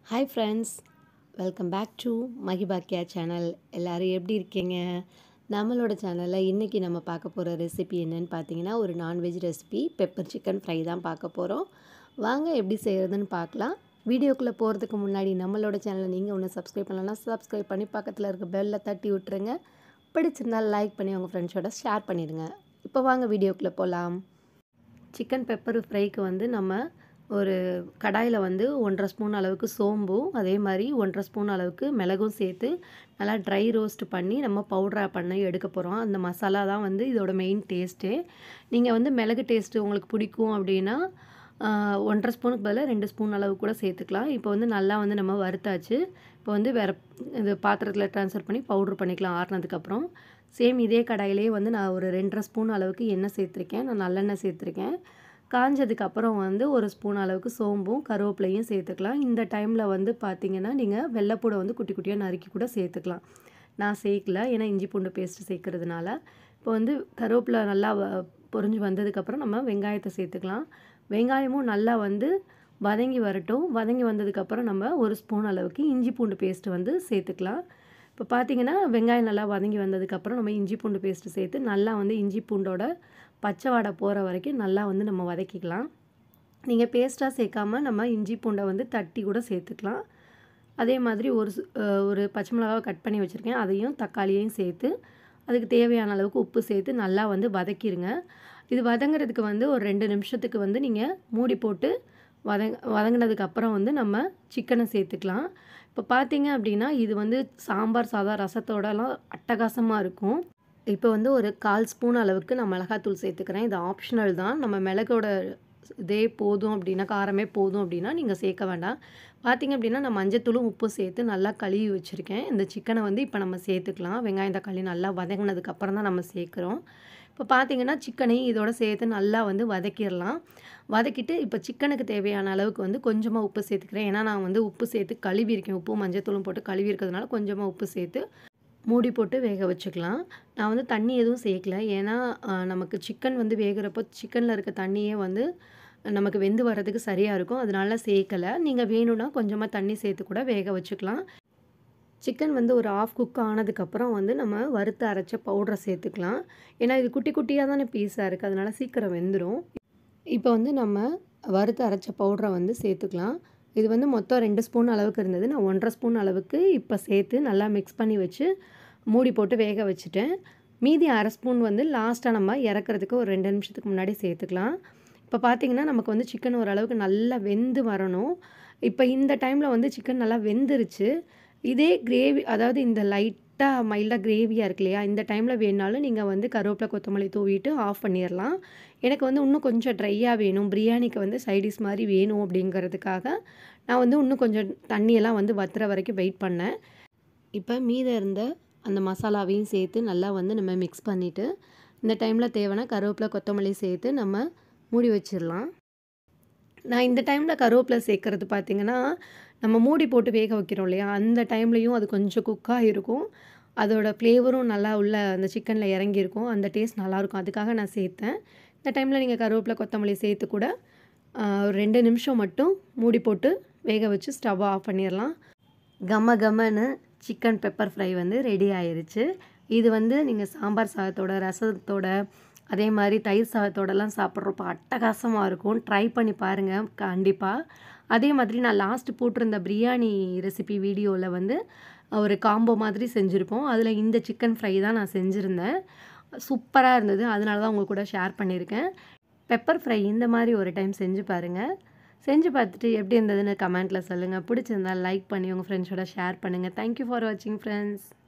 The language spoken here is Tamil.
hi friends welcome back to மகிபாக்கியா சேனல் எல்லோரும் எப்படி இருக்கீங்க நம்மளோட சேனலில் இன்றைக்கி நம்ம பார்க்க போகிற ரெசிபி என்னன்னு பார்த்தீங்கன்னா ஒரு non veg recipe pepper chicken fry தான் பார்க்க போகிறோம் வாங்க எப்படி செய்கிறதுன்னு பார்க்கலாம் வீடியோக்குள்ளே போகிறதுக்கு முன்னாடி நம்மளோட சேனலை நீங்கள் ஒன்று சப்ஸ்கிரைப் பண்ணலன்னா சப்ஸ்கிரைப் பண்ணி பக்கத்தில் இருக்க பெல்லில் தட்டி விட்டுருங்க பிடிச்சிருந்தால் லைக் பண்ணி உங்கள் ஃப்ரெண்ட்ஸோட ஷேர் பண்ணிடுங்க இப்போ வாங்க வீடியோக்குள்ளே போகலாம் சிக்கன் பெப்பர் ஃப்ரைக்கு வந்து நம்ம ஒரு கடாயில் வந்து ஒன்றரை ஸ்பூன் அளவுக்கு சோம்பும் அதே மாதிரி ஒன்றரை ஸ்பூன் அளவுக்கு மிளகும் சேர்த்து நல்லா ட்ரை ரோஸ்ட் பண்ணி நம்ம பவுட்ராக பண்ணி எடுக்க போகிறோம் அந்த மசாலா தான் வந்து இதோட மெயின் டேஸ்ட்டு நீங்கள் வந்து மிளகு டேஸ்ட்டு உங்களுக்கு பிடிக்கும் அப்படின்னா ஆஹ், ஒன்றரை ஸ்பூனுக்கு பதிலாக ரெண்டு ஸ்பூன் அளவு கூட சேர்த்துக்கலாம் இப்போ வந்து நல்லா வந்து நம்ம வறுத்தாச்சு இப்போ வந்து வேறு இது பாத்திரத்தில் ட்ரான்ஸ்ஃபர் பண்ணி பவுட்ரு பண்ணிக்கலாம் ஆறுனதுக்கப்புறம் சேம் இதே கடாயிலே வந்து நான் ஒரு ரெண்டரை ஸ்பூன் அளவுக்கு எண்ணெய் சேர்த்துருக்கேன் நான் நல்லெண்ணெய் சேர்த்துருக்கேன் காஞ்சதுக்கு அப்புறம் வந்து ஒரு ஸ்பூன் அளவுக்கு சோம்பும் கருவேப்பிலையும் சேர்த்துக்கலாம் இந்த டைமில் வந்து பார்த்தீங்கன்னா நீங்கள் வெள்ளைப்பூடை வந்து குட்டி குட்டியாக நறுக்கி கூட சேர்த்துக்கலாம் நான் சேர்க்கல ஏன்னா இஞ்சி பூண்டு பேஸ்ட்டு சேர்க்கறதுனால இப்போ வந்து கருவேப்பிலை நல்லா வ- பொரிஞ்சு வந்ததுக்கப்புறம் நம்ம வெங்காயத்தை சேர்த்துக்கலாம் வெங்காயமும் நல்லா வந்து வதங்கி வரட்டும் வதங்கி வந்ததுக்கப்புறம் நம்ம ஒரு ஸ்பூன் அளவுக்கு இஞ்சி பூண்டு பேஸ்ட்டு வந்து சேர்த்துக்கலாம் இப்போ பார்த்தீங்கன்னா வெங்காயம் நல்லா வதங்கி வந்ததுக்கப்புறம் நம்ம இஞ்சி பூண்டு பேஸ்ட்டு சேர்த்து நல்லா வந்து இஞ்சி பூண்டோட பச்சை வாடை போகிற வரைக்கும் நல்லா வந்து நம்ம வதக்கிக்கலாம் நீங்கள் பேஸ்ட்டாக சேர்க்காம நம்ம இஞ்சி பூண்டை வந்து தட்டி கூட சேர்த்துக்கலாம் அதே மாதிரி ஒரு சு- அஹ் ஒரு பச்சை மிளகாவை கட் பண்ணி வச்சுருக்கேன் அதையும் தக்காளியையும் சேர்த்து அதுக்கு தேவையான அளவுக்கு உப்பு சேர்த்து நல்லா வந்து வதக்கிடுங்க இது வதங்குறதுக்கு வந்து ஒரு ரெண்டு நிமிஷத்துக்கு வந்து நீங்கள் மூடி போட்டு வதங் வதங்கினதுக்கு அப்புறம் வந்து நம்ம சிக்கனை சேர்த்துக்கலாம் இப்போ பார்த்தீங்க அப்படின்னா இது வந்து சாம்பார் சாதம் ரசத்தோடலாம் அட்டகாசமாக இருக்கும் இப்போ வந்து ஒரு கால் ஸ்பூன் அளவுக்கு நான் மிளகாத்தூள் சேர்த்துக்கிறேன் இது ஆப்ஷனல் தான் நம்ம மிளகோட இதே போதும் அப்படின்னா காரமே போதும் அப்படின்னா நீங்கள் சேர்க்க வேண்டாம் பார்த்தீங்க அப்படின்னா நான் மஞ்சத்தூளும் உப்பும் சேர்த்து நல்லா கழுவி வச்சுருக்கேன் இந்த சிக்கனை வந்து இப்போ நம்ம சேர்த்துக்கலாம் வெங்காயம் தக்காளி நல்லா வதங்கினதுக்கு அப்புறம் தான் நம்ம சேர்க்குறோம் இப்போ பார்த்தீங்கன்னா சிக்கனையும் இதோட சேர்த்து நல்லா வந்து வதக்கிடலாம் வதக்கிட்டு இப்போ சிக்கனுக்கு தேவையான அளவுக்கு வந்து கொஞ்சமாக உப்பு சேர்த்துக்கிறேன் ஏன்னா நான் வந்து உப்பு சேர்த்து கழுவியிருக்கேன் உப்பும் மஞ்சத்தூளும் போட்டு கழுவி இருக்கிறதுனால கொஞ்சமாக உப்பு சேர்த்து மூடி போட்டு வேக வச்சுக்கலாம் நான் வந்து தண்ணி எதுவும் சேர்க்கல ஏன்னா ஆஹ், நமக்கு சிக்கன் வந்து வேகிறப்போ சிக்கனில் இருக்க தண்ணியே வந்து நமக்கு வெந்து வர்றதுக்கு சரியாக இருக்கும் அதனால சேர்க்கலை நீங்கள் வேணும்னா கொஞ்சமாக தண்ணி சேர்த்து கூட வேக வச்சுக்கலாம் சிக்கன் வந்து ஒரு ஆஃப் குக் ஆனதுக்கப்புறம் வந்து நம்ம வறுத்து அரைச்ச பவுடரை சேர்த்துக்கலாம் ஏன்னா இது குட்டி குட்டியாக தானே பீஸாக இருக்குது அதனால சீக்கிரம் வெந்துடும் இப்போ வந்து நம்ம வறுத்து அரைச்ச பவுடரை வந்து சேர்த்துக்கலாம் இது வந்து மொத்தம் ரெண்டு ஸ்பூன் அளவுக்கு இருந்தது நான் ஒன்றரை ஸ்பூன் அளவுக்கு இப்போ சேர்த்து நல்லா மிக்ஸ் பண்ணி வச்சு மூடி போட்டு வேக வச்சுட்டேன் மீதி அரை ஸ்பூன் வந்து லாஸ்ட்டாக நம்ம இறக்குறதுக்கு ஒரு ரெண்டு நிமிஷத்துக்கு முன்னாடி சேர்த்துக்கலாம் இப்போ பார்த்தீங்கன்னா நமக்கு வந்து சிக்கன் ஓரளவுக்கு நல்லா வெந்து வரணும் இப்போ இந்த டைமில் வந்து சிக்கன் நல்லா வெந்துருச்சு இதே கிரேவி அதாவது இந்த லைட்டாக மைல்டாக கிரேவியாக இருக்கு இல்லையா இந்த டைமில் வேணாலும் நீங்கள் வந்து கருவேப்பிலை கொத்தமல்லி தூவிட்டு ஆஃப் பண்ணிடலாம் எனக்கு வந்து இன்னும் கொஞ்சம் ட்ரையாக வேணும் பிரியாணிக்கு வந்து சைடிஷ் மாதிரி வேணும் அப்படிங்கிறதுக்காக நான் வந்து இன்னும் கொஞ்சம் தண்ணியெல்லாம் வந்து வத்துற வரைக்கும் வெயிட் பண்ணேன் இப்போ மீதம் இருந்த அந்த மசாலாவையும் சேர்த்து நல்லா வந்து நம்ம மிக்ஸ் பண்ணிவிட்டு இந்த டைமில் தேவைன்னா கருவேப்பிலை கொத்தமல்லி சேர்த்து நம்ம மூடி வச்சிடலாம் நான் இந்த டைமில் கருவேப்பிலை சேர்க்கறது பார்த்தீங்கன்னா நம்ம மூடி போட்டு வேக வைக்கிறோம் இல்லையா அந்த டைம்லேயும் அது கொஞ்சம் குக்காக இருக்கும் அதோட ஃப்ளேவரும் நல்லா உள்ள அந்த சிக்கனில் இறங்கியிருக்கும் அந்த டேஸ்ட் நல்லாயிருக்கும் அதுக்காக நான் சேர்த்தேன் இந்த டைமில் நீங்கள் கருவேப்பிலை கொத்தமல்லி சேர்த்து கூட ஆஹ், ஒரு ரெண்டு நிமிஷம் மட்டும் மூடி போட்டு வேக வச்சு ஸ்டவ் ஆஃப் பண்ணிடலாம் கம கமன்னு சிக்கன் பெப்பர் ஃப்ரை வந்து ரெடி ஆயிருச்சு இது வந்து நீங்கள் சாம்பார் சாதத்தோட ரசத்தோட அதே மாதிரி தயிர் சாதத்தோடலாம் சாப்பிட்றப்ப அட்டகாசமாக இருக்கும் ட்ரை பண்ணி பாருங்கள் கண்டிப்பாக அதே மாதிரி நான் லாஸ்ட் போட்டிருந்த பிரியாணி ரெசிபி வீடியோவில் வந்து ஒரு காம்போ மாதிரி செஞ்சுருப்போம் அதில் இந்த சிக்கன் ஃப்ரை தான் நான் செஞ்சுருந்தேன் சூப்பராக இருந்தது அதனால தான் உங்க கூட ஷேர் பண்ணியிருக்கேன் பெப்பர் ஃப்ரை இந்த மாதிரி ஒரு டைம் செஞ்சு பாருங்கள் செஞ்சு பார்த்துட்டு எப்படி இருந்ததுன்னு கமெண்ட்டில் சொல்லுங்கள் பிடிச்சிருந்தா லைக் பண்ணி உங்கள் ஃப்ரெண்ட்ஸோட ஷேர் பண்ணுங்கள் தேங்க்யூ ஃபார் வாட்சிங் ஃப்ரெண்ட்ஸ்